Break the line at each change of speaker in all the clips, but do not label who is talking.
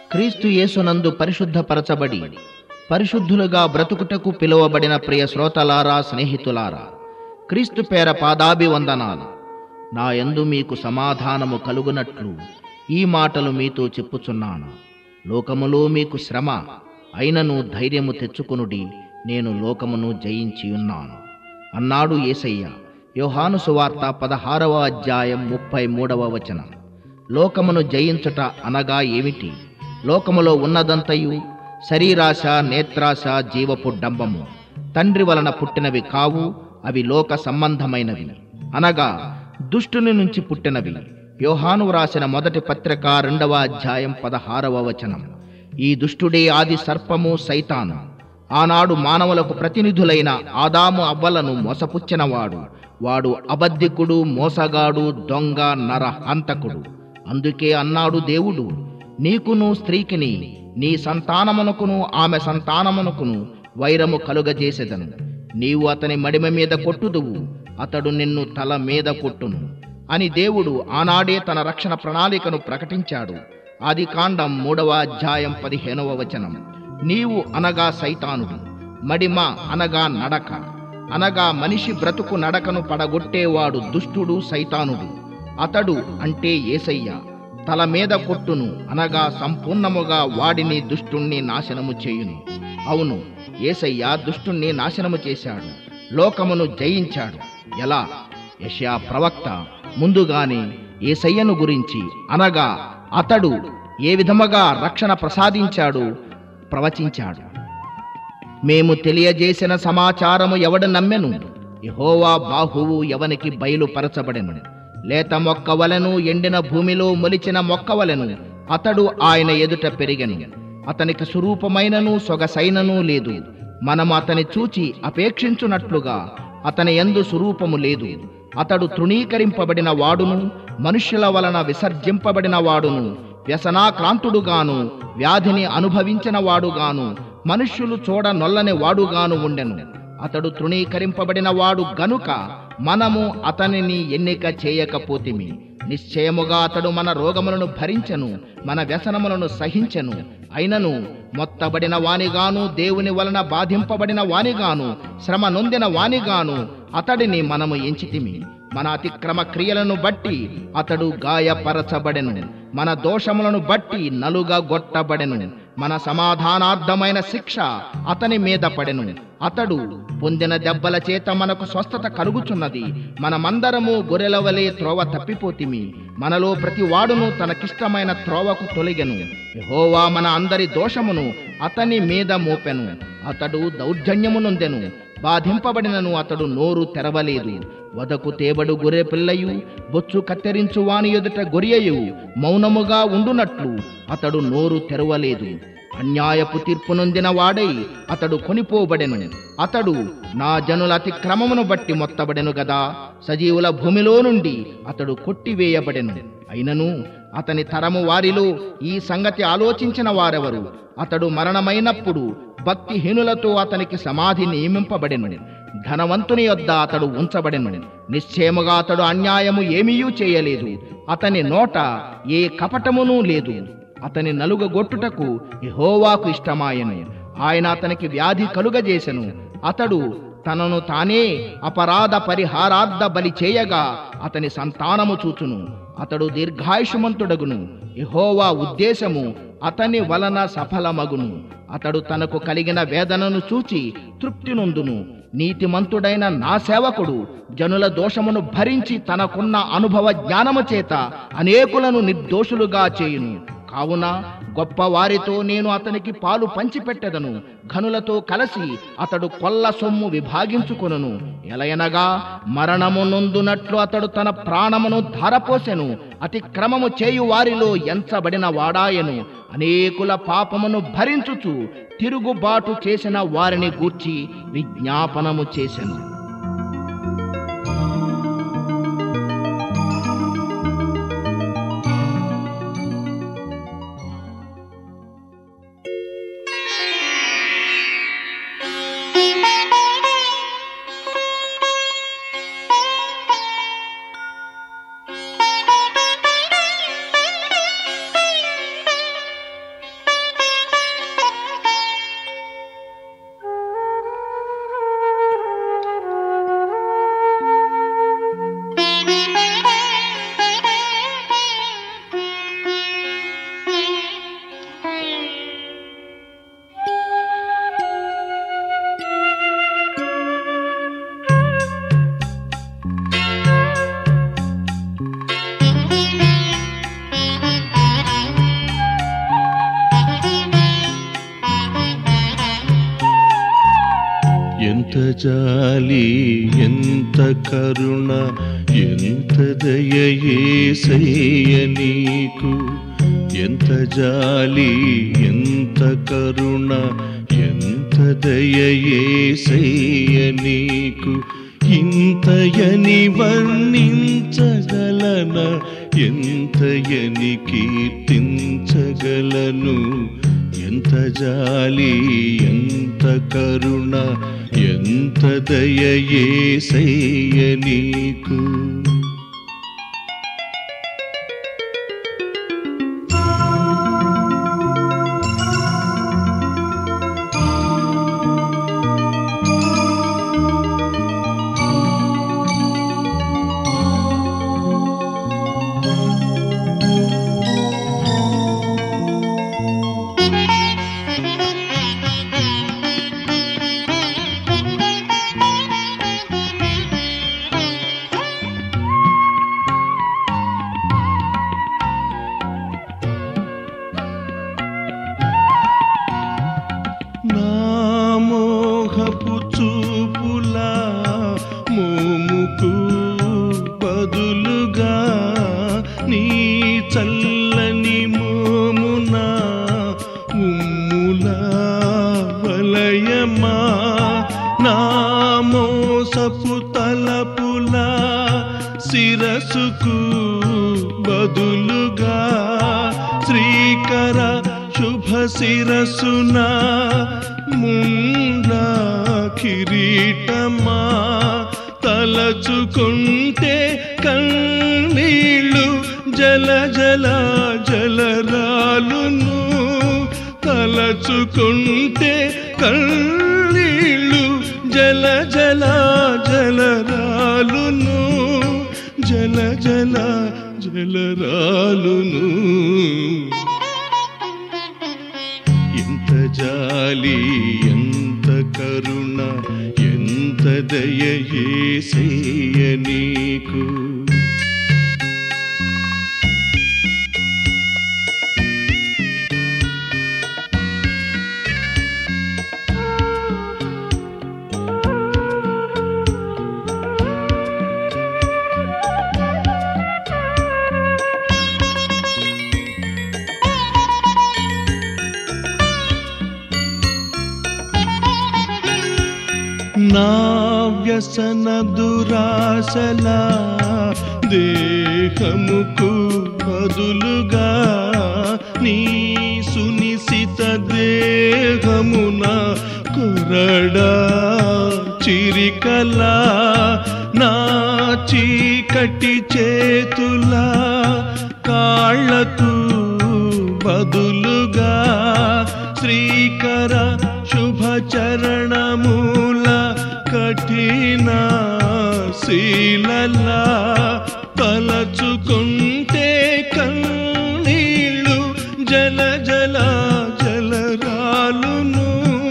క్రీస్తు యేసునందు పరిశుద్ధపరచబడి పరిశుద్ధులుగా బ్రతుకుటకు పిలువబడిన ప్రియ శ్రోతలారా స్నేహితులారా క్రీస్తు పేర పాదాభివందనాలు నా యందు మీకు సమాధానము కలుగునట్లు ఈ మాటలు మీతో చెప్పుచున్నాను లోకములో మీకు శ్రమ అయినను ధైర్యము తెచ్చుకొనుడి నేను లోకమును జయించి ఉన్నాను అన్నాడు యేసయ్య యోహాను సువార్త పదహారవ అధ్యాయం ముప్పై మూడవ వచనం లోకమును జయించుట అనగా ఏమిటి లోకములో ఉన్నదంతయు శరీరాశ నేత్రాశ జీవపు డంబము తండ్రి వలన పుట్టినవి కావు అవి లోక సంబంధమైనవి అనగా దుష్టుని నుంచి పుట్టినవి యోహాను వ్రాసిన మొదటి పత్రిక రెండవ అధ్యాయం పదహారవ వచనం ఈ దుష్టుడే ఆది సర్పము సైతాను ఆనాడు మానవులకు ప్రతినిధులైన ఆదాము అవ్వలను మోసపుచ్చినవాడు వాడు అబద్ధికుడు మోసగాడు దొంగ నర హంతకుడు అందుకే అన్నాడు దేవుడు నీకును స్త్రీకిని నీ సంతానమునకును ఆమె సంతానమునకును వైరము కలుగజేసెదను నీవు అతని మడిమ మీద కొట్టుదువు అతడు నిన్ను తల మీద కొట్టును అని దేవుడు ఆనాడే తన రక్షణ ప్రణాళికను ప్రకటించాడు ఆది కాండం మూడవ అధ్యాయం పదిహేనవ వచనం నీవు అనగా సైతానుడు మడిమ అనగా నడక అనగా మనిషి బ్రతుకు నడకను పడగొట్టేవాడు దుష్టుడు సైతానుడు అతడు అంటే ఏసయ్య తల మీద కొట్టును అనగా సంపూర్ణముగా వాడిని దుష్టుణ్ణి నాశనము చేయును అవును ఏసయ్య దుష్టుణ్ణి నాశనము చేశాడు లోకమును జయించాడు ఎలా యషయా ప్రవక్త ముందుగానే ఏసయ్యను గురించి అనగా అతడు ఏ విధముగా రక్షణ ప్రసాదించాడు ప్రవచించాడు మేము తెలియజేసిన సమాచారము ఎవడు నమ్మెను యెహోవా బాహువు ఎవనికి బయలుపరచబడెను లేత మొక్క వలెను ఎండిన భూమిలో మొలిచిన మొక్క వలెను అతడు ఆయన ఎదుట పెరిగెను అతనికి స్వరూపమైనను సొగసైనను లేదు మనము అతని చూచి అపేక్షించున్నట్లుగా అతని ఎందు స్వరూపము లేదు అతడు తృణీకరింపబడిన వాడును మనుష్యుల వలన విసర్జింపబడిన వాడును వ్యసనాక్రాంతుడుగాను వ్యాధిని అనుభవించిన వాడుగాను మనుష్యులు చూడ నొల్లని వాడుగాను ఉండెను అతడు తృణీకరింపబడిన వాడు గనుక మనము అతనిని ఎన్నిక చేయకపోతిమి నిశ్చయముగా అతడు మన రోగములను భరించెను మన వ్యసనములను సహించెను అయినను మొత్తబడిన వానిగాను దేవుని వలన బాధింపబడిన వానిగాను శ్రమ నొందిన వానిగాను అతడిని మనము ఎంచితిమి మన అతిక్రమ క్రియలను బట్టి అతడు గాయపరచబడెను మన దోషములను బట్టి నలుగా గొట్టబడెను మన సమాధానార్థమైన శిక్ష అతని మీద పడెను అతడు పొందిన దెబ్బల చేత మనకు స్వస్థత కలుగుచున్నది మనమందరము గొర్రెల వలె త్రోవ తప్పిపోతిమి మనలో ప్రతి వాడును తనకిష్టమైన త్రోవకు తొలగెను యెహోవా మన అందరి దోషమును అతని మీద మోపెను అతడు దౌర్జన్యమునొందెను బాధింపబడినను అతడు నోరు తెరవలేదు వదకు తేబడు గొర్రె పిల్లయు బొచ్చు కత్తిరించు వాని ఎదుట గొరియయు మౌనముగా ఉండునట్లు అతడు నోరు తెరవలేదు అన్యాయపు తీర్పు నొందిన వాడై అతడు కొనిపోబడెను అతడు నా జనుల అతిక్రమమును బట్టి మొత్తబడెను గదా సజీవుల భూమిలో నుండి అతడు కొట్టివేయబడెను అయినను అతని తరము వారిలో ఈ సంగతి ఆలోచించిన వారెవరు అతడు మరణమైనప్పుడు భక్తిహీనులతో అతనికి సమాధి నియమింపబడెను ధనవంతుని యొద్ద అతడు ఉంచబడెను నిశ్చయముగా అతడు అన్యాయము ఏమీయూ చేయలేదు అతని నోట ఏ కపటమునూ లేదు అతని నలుగగొట్టుటకు యెహోవాకు ఇష్టమాయను ఆయన అతనికి వ్యాధి కలుగజేసెను అతడు తనను తానే అపరాధ పరిహారార్థ బలి చేయగా అతని సంతానము చూచును అతడు దీర్ఘాయుషమంతుడగును యెహోవా ఉద్దేశము అతని వలన సఫలమగును అతడు తనకు కలిగిన వేదనను చూచి తృప్తి నొందును నీతిమంతుడైన నా సేవకుడు జనుల దోషమును భరించి తనకున్న అనుభవ జ్ఞానము చేత అనేకులను నిర్దోషులుగా చేయును కావున గొప్ప వారితో నేను అతనికి పాలు పంచిపెట్టెదను ఘనులతో కలిసి అతడు కొల్ల సొమ్ము విభాగించుకొనును ఎలయనగా మరణము నొందునట్లు అతడు తన ప్రాణమును ధారపోసెను అతిక్రమము చేయు వారిలో ఎంచబడిన వాడాయను అనేకుల పాపమును భరించుచు తిరుగుబాటు చేసిన వారిని గూర్చి విజ్ఞాపనము చేసెను
ఎంత జాలి ఎంత కరుణ ఎంత దయయేసయ్య నీకు ఎంత జాలి ఎంత కరుణ ఎంత దయయేసయ్య నీకు ఇంతయని వర్ణించగలన ఎంతయని కీర్తించగలను ఎంత జాలి ఎంత కరుణ ఎంత దయయేసయ్య నీకు నా మోహపు చూపులా మోముకు బదులుగా నీ చల్లని మోమున ఉమ్ముల వలయమా నా మోసపు తలపులా శిరసుకు బదులుగా శ్రీకర శుభ శిరసున ముండా కిరీటమా తలచుకుంటే కన్నీళ్ళు జల జల జలరాలును తలచుకుంటే కన్నీళ్ళు జల జల జలరాలును జల జల జలరాలును ఎంత జాలి ఎంత కరుణ ఎంత దయయేసయ్య నీకు నా వ్యసన దురాశల దేహముకు బదులుగా నీ సునిశిత దేహమున కొరడా చిరికలా నా చీకటి చేతులా కాళ్ళకు బదులుగా శ్రీకర శుభ చరణమూల కఠిన శీలలా తలచుకుంటే కన్నీళ్ళు జల జల జలరాలును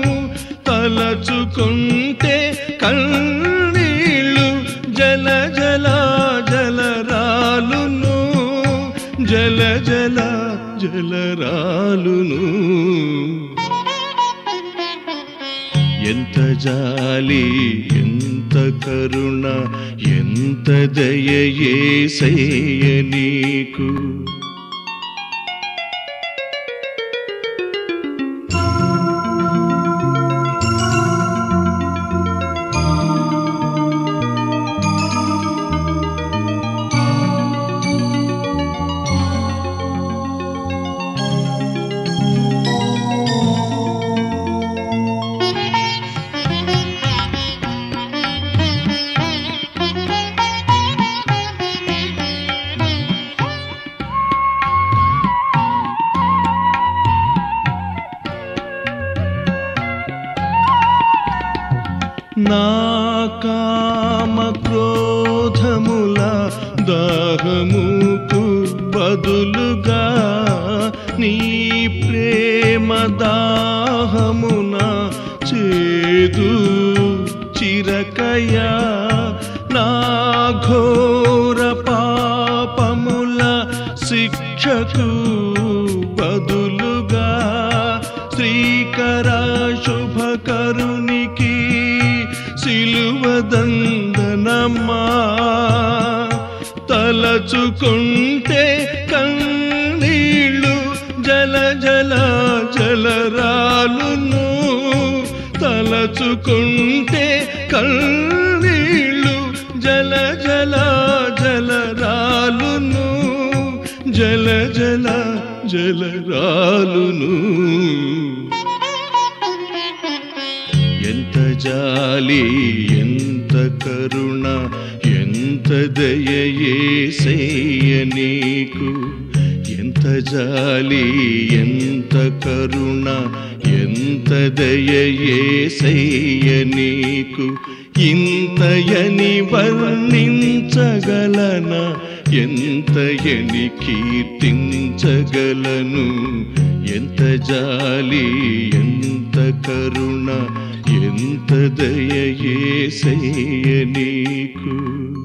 తలచుకుంటే కన్నీళ్ళు జల జల జలరాలును జల జల జలరాలును ఎంత జాలి ఎంత కరుణ ఎంత దయయేసయ్య నీకు నా కామ క్రోధముల దాహముకు బదులుగా నీ ప్రేమ దాహమున చేదు చిరకయా నా ఘోర పాపముల శిక్షకు బదులుగా శ్రీకర శుభకరునికి సిలువదందనమ్మా తలచుకుంటే కన్నీళ్ళు జల జల జలరాలును తలచుకుంటే కన్నీళ్ళు జల జల జలరాలును జల జల జలరాలును ఎంత జాలి ఎంత కరుణ ఎంత దయయేసయ్య నీకు ఎంత జాలి ఎంత కరుణ ఎంత దయయేసయ్య నీకు ఇంతయని వర్ణించగలనా ఎంతయని కీర్తించగలను ఎంత జాలి ఎంత కరుణ ఎంత దయయేసయ్య నీకు